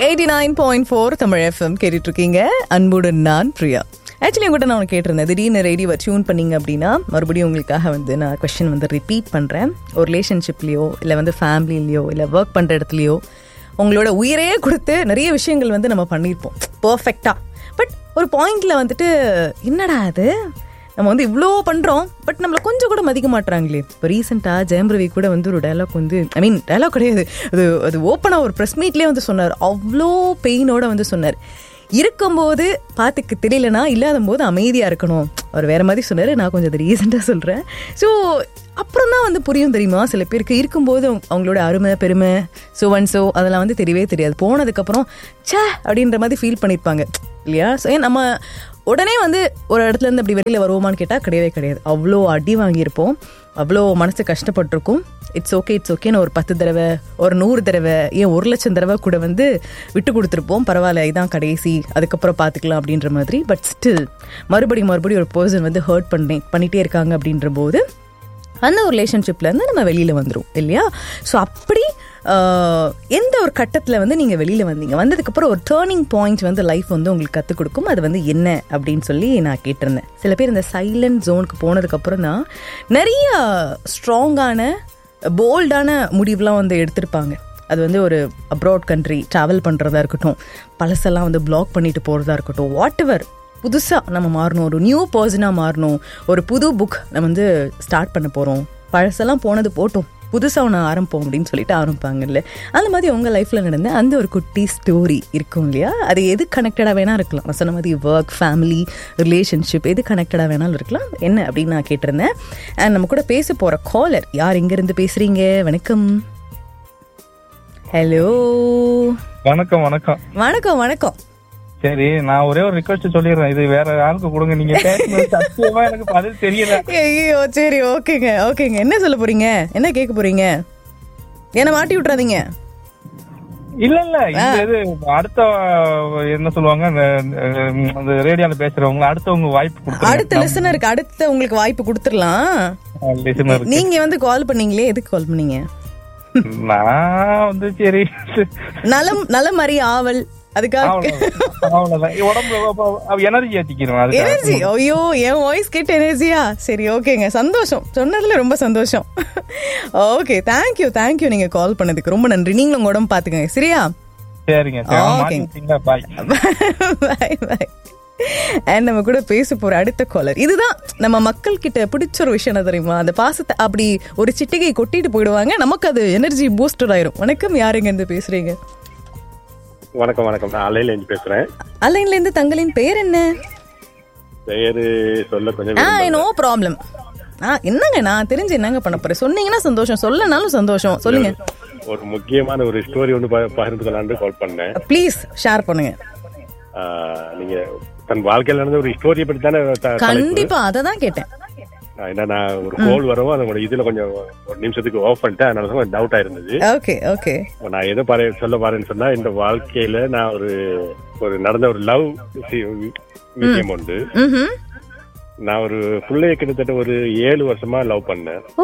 Eighty nine point four Tamil FM கேட்டுட்டு இருக்கீங்க அன்புடன் நான் பிரியா ஆக்சுவலி உங்கள்கிட்ட நான் ஒன்று கேட்டிருந்தேன் திடீர்னு ரேடியோவை டியூன் பண்ணீங்க அப்படின்னா மறுபடியும் உங்களுக்காக வந்து நான் கொஷின் வந்து ரிப்பீட் பண்ணுறேன் ஒரு ரிலேஷன்ஷிப்லேயோ இல்லை வந்து ஃபேமிலிலேயோ இல்லை ஒர்க் பண்ணுற இடத்துலையோ உங்களோட உயிரையே கொடுத்து நிறைய விஷயங்கள் வந்து நம்ம பண்ணியிருப்போம் பர்ஃபெக்டாக பட் ஒரு பாயிண்ட்ல வந்துட்டு என்னடா அது நம்ம வந்து இவ்வளோ பண்ணுறோம் பட் நம்மளை கொஞ்சம் கூட மதிக்க மாட்றாங்களே இப்போ ரீசெண்டாக ஜெயம் ரவி கூட வந்து ஒரு டயலாக் வந்து ஐ மீன் டயலாக் கிடையாது அது அது ஓப்பனாக ஒரு ப்ரெஸ் மீட்லேயே வந்து சொன்னார் அவ்வளோ பெயினோட வந்து சொன்னார் இருக்கும்போது பார்த்துக்கு தெரியலனா இல்லாத போது அமைதியாக இருக்கணும் அவர் வேற மாதிரி சொன்னார் நான் கொஞ்சம் அது ரீசெண்டாக சொல்கிறேன் ஸோ அப்புறம் தான் வந்து புரியும் தெரியுமா சில பேருக்கு இருக்கும்போது அவங்க- அவங்களோட அருமை பெருமை ஸோ ஒன் ஸோ அதெல்லாம் வந்து தெரியவே தெரியாது போனதுக்கப்புறம் ச்சே அப்படின்ற மாதிரி ஃபீல் பண்ணியிருப்பாங்க இல்லையா ஸோ ஏன் நம்ம உடனே வந்து ஒரு இடத்துல இருந்து அப்படி வெளியில் வருவோமான்னு கேட்டால் கிடையவே கிடையாது அவ்வளோ அடி வாங்கியிருப்போம் அவ்வளோ மனசு கஷ்டப்பட்டிருக்கும் இட்ஸ் ஓகே இட்ஸ் ஓகேன்னு ஒரு பத்து தடவை ஒரு நூறு தடவை ஏன் ஒரு லட்சம் தடவை கூட வந்து விட்டு கொடுத்துருப்போம் பரவாயில்ல இதான் கடைசி அதுக்கப்புறம் பார்த்துக்கலாம் அப்படின்ற மாதிரி பட் ஸ்டில் மறுபடியும் மறுபடியும் ஒரு பர்சன் வந்து ஹர்ட் பண்ணி பண்ணிகிட்டே இருக்காங்க அப்படின்ற போது அந்த ஒரு ரிலேஷன்ஷிப்லேருந்து நம்ம வெளியில் வந்துடும் இல்லையா ஸோ அப்படி ஆஹ், எந்த ஒரு கட்டத்தில் வந்து நீங்கள் வெளியில் வந்தீங்க வந்ததுக்கப்புறம் ஒரு டேர்னிங் பாயிண்ட் வந்து லைஃப் வந்து உங்களுக்கு கற்றுக் கொடுக்கும் அது வந்து என்ன அப்படின்னு சொல்லி நான் கேட்டிருந்தேன் சில பேர் இந்த சைலண்ட் ஜோனுக்கு போனதுக்கப்புறம் தான் நிறைய ஸ்ட்ராங்கான போல்டான முடிவுலாம் வந்து எடுத்திருப்பாங்க அது வந்து ஒரு அப்ராட் கண்ட்ரி ட்ராவல் பண்ணுறதா இருக்கட்டும் பழசெல்லாம் வந்து பிளாக் பண்ணிட்டு போகிறதா இருக்கட்டும் வாட் எவர் புதுசாக நம்ம மாறணும் ஒரு நியூ பர்சனாக மாறணும் ஒரு புது புக் நம்ம வந்து ஸ்டார்ட் பண்ண போகிறோம் பழசெல்லாம் போனது போட்டும் புதுசாக ஒன்று ஆரம்பிப்போம் அப்படின்னு சொல்லிட்டு ஆரம்பிப்பாங்கல்ல அந்த மாதிரி உங்கள் லைஃப்பில் நடந்த அந்த ஒரு குட்டி ஸ்டோரி இருக்கும் இல்லையா அது எது கனெக்டடாக வேணால் இருக்கலாம் நான் சொன்ன மாதிரி ஒர்க் ஃபேமிலி ரிலேஷன்ஷிப் எது கனெக்டடாக வேணாலும் இருக்கலாம் என்ன அப்படின்னு நான் கேட்டிருந்தேன் அண்ட் நம்ம கூட பேச போகிற காலர் யார் எங்கேருந்து பேசுகிறீங்க வணக்கம் ஹலோ வணக்கம் வணக்கம் வணக்கம் வணக்கம் சரி நான் ஒரே ஒரு ரிக்வஸ்ட் சொல்லிடுறேன் இது வேற ஆளுக்கு கொடுங்க நீங்க பேசுறது சத்தியமா எனக்கு பதில் தெரியல ஐயோ சரி ஓகேங்க ஓகேங்க என்ன சொல்ல போறீங்க என்ன கேட்க போறீங்க என்ன மாட்டி விட்டுறாதீங்க இல்ல இல்ல இந்த இது அடுத்த என்ன சொல்லுவாங்க அந்த அஹ், அந்த ரேடியோல பேசுறவங்க அடுத்தவங்க வாய்ப்பு அடுத்த லிசனருக்கு அடுத்த உங்களுக்கு வாய்ப்பு கொடுத்துடலாம் கொடுத்துருங்க நீங்க வந்து கால் பண்ணீங்களே எதுக்கு கால் பண்ணீங்க நான் வந்து சரி நலம் நலம் அறிய ஆவல் அதுக்காக அவ்வளவுதான். அவ்வளவுதான் உடம்பு எனர்ஜி ஏத்திக்கிறோம் அதுக்கு எனர்ஜி ஐயோ என் வாய்ஸ் கேட்ட எனர்ஜியா சரி ஓகேங்க சந்தோஷம் சொன்னதுல ரொம்ப சந்தோஷம் ஓகே தேங்க்யூ தேங்க்யூ நீங்க கால் பண்ணதுக்கு ரொம்ப நன்றி நீங்களும் உங்க உடம்பு பாத்துக்கங்க சரியா சரிங்க ஓகேங்க. பாய் பாய் பாய் அண்ட் நம்ம கூட பேச போற அடுத்த காலர் இதுதான் நம்ம மக்கள் கிட்ட பிடிச்ச ஒரு விஷயம் என்ன தெரியுமா அந்த பாசத்தை அப்படி ஒரு சிட்டிகை கொட்டிட்டு போயிடுவாங்க நமக்கு அது எனர்ஜி பூஸ்டர் ஆயிரும் வணக்கம் யாருங்க இருந்து பேசுறீங்க வணக்கம் வணக்கம் நான் அலையில இருந்து பேசுறேன் அலைன்ல இருந்து தங்களின் பெயர் என்ன பெயரு சொல்ல கொஞ்சம் ஆ விரும்பல. நோ ப்ராப்ளம் ஆ என்னங்க நான் தெரிஞ்சு என்னங்க பண்ண போறேன் சொன்னீங்கன்னா சந்தோஷம் சொல்லனாலும் சந்தோஷம் சொல்லுங்க ஒரு முக்கியமான ஒரு ஸ்டோரி ஒன்று ப- பகிர்ந்துக்கலான்னு கால் பண்ணேன் ப்ளீஸ் ஷேர் பண்ணுங்க ஆ, நீங்க தன் வாழ்க்கையில நடந்த ஒரு ஸ்டோரியை பற்றி தானே த- தலைப்பு. கண்டிப்பா அதை தான் கேட்டேன் ஆ, ஏன்னா நான் ஒரு கோல் வரவும் அதோட இதுல கொஞ்சம் ஒரு நிமிஷத்துக்கு ஆஃப் பண்ணிட்டேன் அதனால தான் கொஞ்சம் டவுட் ஆயிருந்தது ஓகே ஓகே இப்ப நான் எதை பாரு சொல்ல பாருன்னு சொன்னா இந்த வாழ்க்கையில நான் ஒரு ஒரு நடந்த ஒரு லவ் விஷயம் உண்டு ம் நான் ஒரு பிள்ளைய கிட்டத்தட்ட ஒரு ஏழு வருஷமா லவ் பண்ணேன் ஓ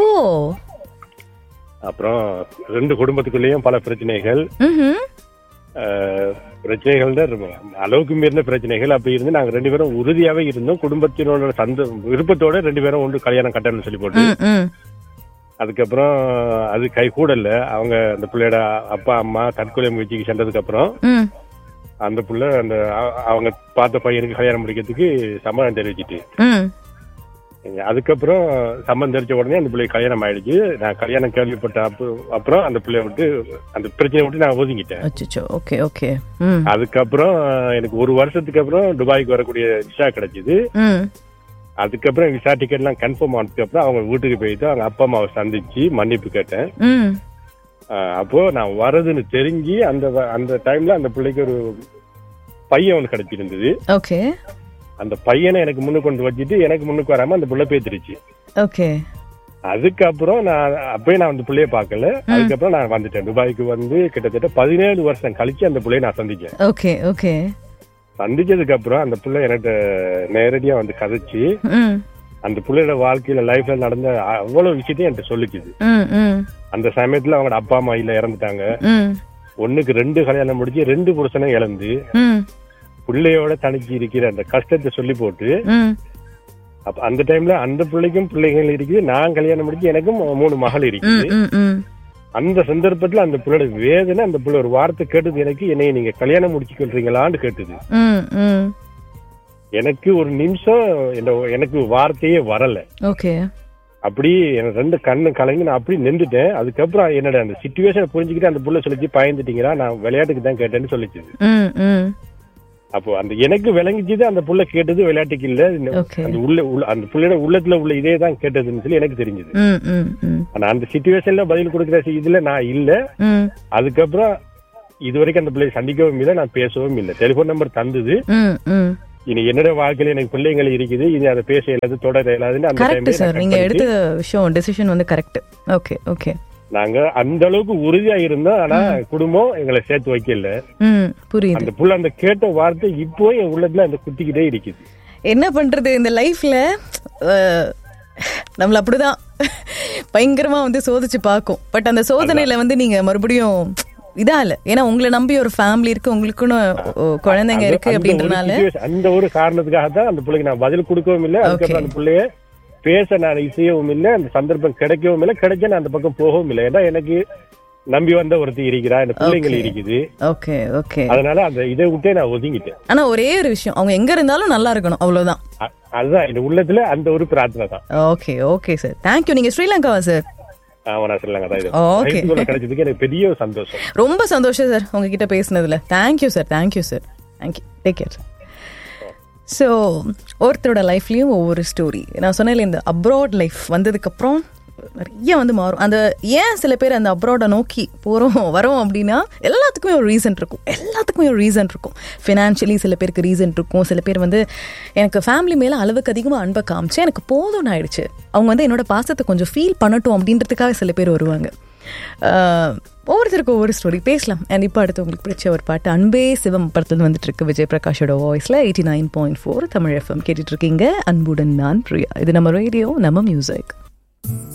அப்புறம் ரெண்டு குடும்பத்துக்குள்ளேயும் பல பிரச்சனைகள் ம் ஆஹ், பிரச்சனைகள் தான் இருக்கும் அளவுக்கு மீறின பிரச்சனைகள் அப்படி இருந்து நாங்க ரெண்டு பேரும் உறுதியாவே இருந்தோம் குடும்பத்தினோட சந்த விருப்பத்தோட ரெண்டு பேரும் ஒன்று கல்யாணம் கட்டணும்னு சொல்லி போட்டு ம் ம் அதுக்கப்புறம் அது கை கூடல அவங்க அந்த பிள்ளையோட அப்பா அம்மா தற்கொலை முயற்சிக்கு சென்றதுக்கு அப்புறம் ம் அந்த புள்ள அந்த அ- அவங்க பார்த்த பையனுக்கு கல்யாணம் முடிக்கிறதுக்கு சம்மதம் தெரிவிச்சிட்டு ம் அதுக்கப்புறம் சம்மந்தம் தெரிஞ்ச உடனே அந்த பிள்ளை கல்யாணம் ஆயிடுச்சு நான் கல்யாணம் கேள்விப்பட்ட அப்ப- அப்புறம் அந்த பிள்ளைய விட்டு அந்த பிரச்சனையை விட்டு நான் ஒதுங்கிட்டேன் அச்சோ ஓகே ஓகே ம் அதுக்கப்புறம் எனக்கு ஒரு வருஷத்துக்கு அப்புறம் துபாய்க்கு வரக்கூடிய விசா கிடைச்சது ம் அதுக்கப்புறம் விசா டிக்கெட் எல்லாம் கன்ஃபார்ம் ஆனதுக்கு அப்புறம் அவங்க வீட்டுக்கு போயிட்டு அவங்க அப்பா அம்மாவை சந்திச்சு மன்னிப்பு கேட்டேன் ம் ஆஹ் அப்போ நான் வரதுன்னு தெரிஞ்சு அந்த வ- அந்த டைம்ல அந்த பிள்ளைக்கு ஒரு பையன் ஒன்று கிடைச்சிருந்தது ஓகே அந்த பையனை எனக்கு முன்னுக்கு கொண்டு வச்சுட்டு எனக்கு முன்னுக்கு வராம அந்த பிள்ளை பேத்துருச்சு ஓகே அதுக்கப்புறம் நான் அப்பயே நான் அந்த பிள்ளைய பார்க்கல அதுக்கப்புறம் நான் வந்துட்டேன் துபாய்க்கு வந்து கிட்டத்தட்ட பதினேழு வருஷம் கழிச்சு அந்த பிள்ளைய நான் சந்திச்சேன் ஓகே ஓகே சந்திச்சதுக்கு அப்புறம் அந்த பிள்ளை என்கிட்ட நேரடியா வந்து கதைச்சு ம் அந்த பிள்ளையோட வாழ்க்கையில லைஃப்ல நடந்த அவ்வளவு விஷயத்தையும் என்கிட்ட சொல்லிச்சுது ம் ம் அந்த சமயத்துல அவங்களோட அப்பா அம்மா இல்ல இறந்துட்டாங்க ம் ஒண்ணுக்கு ரெண்டு கல்யாணம் முடிச்சு ரெண்டு புருஷனை இழந்து ம் பிள்ளையோட தனிச்சு இருக்கிற அந்த கஷ்டத்தை சொல்லி போட்டு ம் அப்ப அந்த டைம்ல அந்த பிள்ளைக்கும் பிள்ளைகள் இருக்குது நான் கல்யாணம் முடிச்சு எனக்கும் மூணு மகள் ம் இருக்குது ம் ம் அந்த சந்தர்ப்பத்துல அந்த பிள்ளையோட வேதனை அந்த பிள்ளை ஒரு வார்த்தை கேட்டது எனக்கு என்னைய நீங்க கல்யாணம் முடிச்சுக்கொள்றீங்களான்னு கேட்டது ம் ம் எனக்கு ஒரு நிமிஷம் என்ன- எனக்கு வார்த்தையே வரல ஓகே அப்படி எனக்கு ரெண்டு கண்ணு கலங்கி நான் அப்படி நின்றுட்டேன் அதுக்கப்புறம் என்னோட அந்த சுச்சுவேஷனை புரிஞ்சுக்கிட்டு அந்த புள்ள சொல்லிச்சு பயந்துட்டீங்களா நான் விளையாட்டுக்கு தான் கேட்டேன்னு சொல்லிச்சு ம் ம் அப்போ அந்த எனக்கு விளங்கிச்சது அந்த புள்ள கேட்டது விளையாட்டுக்கு இல்ல இந்த- ஓகே அந்த உள்ள உள்ள- அந்த புள்ளையோட உள்ளத்துல உள்ள இதே தான் கேட்டதுன்னு சொல்லி எனக்கு தெரிஞ்சது ம் ம் ம் ஆனா அந்த சுச்சுவேஷன்ல பதில் கொடுக்குற சி- இதுல நான் இல்ல ம் அதுக்கப்புறம் இது வரைக்கும் அந்த பிள்ளையை சந்திக்கவும் இல்லை நான் பேசவும் இல்லை டெலிபோன் நம்பர் தந்தது ம் ம் இனி என்னோட வாழ்க்கையில எனக்கு பிள்ளைங்கள் இருக்குது இனி அதை பேச இயலாது தொடர இயலாதுன்னு அந்த கரெக்ட் டைம்ல சார் நீங்க எடுத்த விஷயம் டெசிஷன் வந்து கரெக்ட் ஓகே ஓகே நாங்க அந்த அளவுக்கு உறுதியா இருந்தோம் ஆனா குடும்பம் எங்களை சேர்த்து வைக்கல ம் புரியுது அந்த புள்ள அந்த கேட்ட வார்த்தை இப்போ என் உள்ளத்துல அந்த குத்திக்கிட்டே இருக்குது என்ன பண்றது இந்த லைஃப்ல நம்மள அப்படிதான் பயங்கரமா வந்து சோதிச்சு பார்க்கும் பட் அந்த சோதனையில வந்து நீங்க மறுபடியும் இதா இல்ல ஏன்னா உங்களை நம்பி ஒரு ஃபேமிலி இருக்கு உங்களுக்குன்னு ஓ, குழந்தைங்க அந்த- இருக்கு அந்த ஒரு அப்படின்றனால situation- அந்த ஒரு காரணத்துக்காக தான் அந்த பிள்ளைக்கு நான் பதில் கொடுக்கவும் இல்லை அதுக்கப்புறம் அந்த பிள்ளைய பேச நான் இசையவும் இல்லை அந்த சந்தர்ப்பம் கிடைக்கவும் இல்லை கிடைச்ச நான் அந்த பக்கம் போகவும் இல்லை ஏன்னா எனக்கு நம்பி வந்த ஒருத்தி இருக்கிறா இந்த பிள்ளைங்கள் Okay. இருக்குது ஓகே ஓகே அதனால அந்த இதை விட்டே நான் ஒதுங்கிட்டேன் ஆனா ஒரே ஒரு விஷயம் அவங்க எங்க இருந்தாலும் நல்லா இருக்கணும் அவ்வளவுதான் அ- அதுதான் என் உள்ளத்துல அந்த ஒரு பிரார்த்தனை தான் ஓகே ஓகே சார் தேங்க்யூ நீங்க ஸ்ரீலங்காவா சார் ஆமா நான் சொல்லலாங்க அதான் இது Okay. ரைட்டுக்குள்ள கிடைச்சதுக்கு எனக்கு பெரிய ஒரு சந்தோஷம் ரொம்ப சந்தோஷம் சார் உங்ககிட்ட பேசுனதுல thank you sir thank you sir thank you take care so ஒருத்தரோட லைஃப்லேயும் ஒவ்வொரு ஸ்டோரி நான் சொன்னேன்ல இந்த அப்ராட் லைஃப் வந்ததுக்கப்புறம் நிறைய வந்து மாறும் அந்த ஏன் சில பேர் அந்த அப்ராடை நோக்கி போகிறோம் வரோம் அப்படின்னா எல்லாத்துக்குமே ஒரு ரீசன் இருக்கும் எல்லாத்துக்குமே ஒரு ரீசன் இருக்கும் ஃபினான்ஷியலி சில பேருக்கு ரீசன் இருக்கும் சில பேர் வந்து எனக்கு ஃபேமிலி மேலே அளவுக்கு அதிகமாக அன்பை காமிச்சு எனக்கு போதும்னு ஆயிடுச்சு அவங்க வந்து என்னோட பாசத்தை கொஞ்சம் ஃபீல் பண்ணட்டும் அப்படின்றதுக்காக சில பேர் வருவாங்க ஆஹ், ஒவ்வொருத்தருக்கும் ஒவ்வொரு ஸ்டோரி பேசலாம் அண்ட் இப்போ அடுத்து உங்களுக்கு பிடிச்ச ஒரு பாட்டு அன்பே சிவம் படத்துல வந்துட்டு இருக்கு விஜய் பிரகாஷோட வாய்ஸ்ல eighty nine point four Tamil FM கேட்டுட்டு இருக்கீங்க அன்புடன் நான் பிரியா இது நம்ம ரேடியோ நம்ம மியூசிக்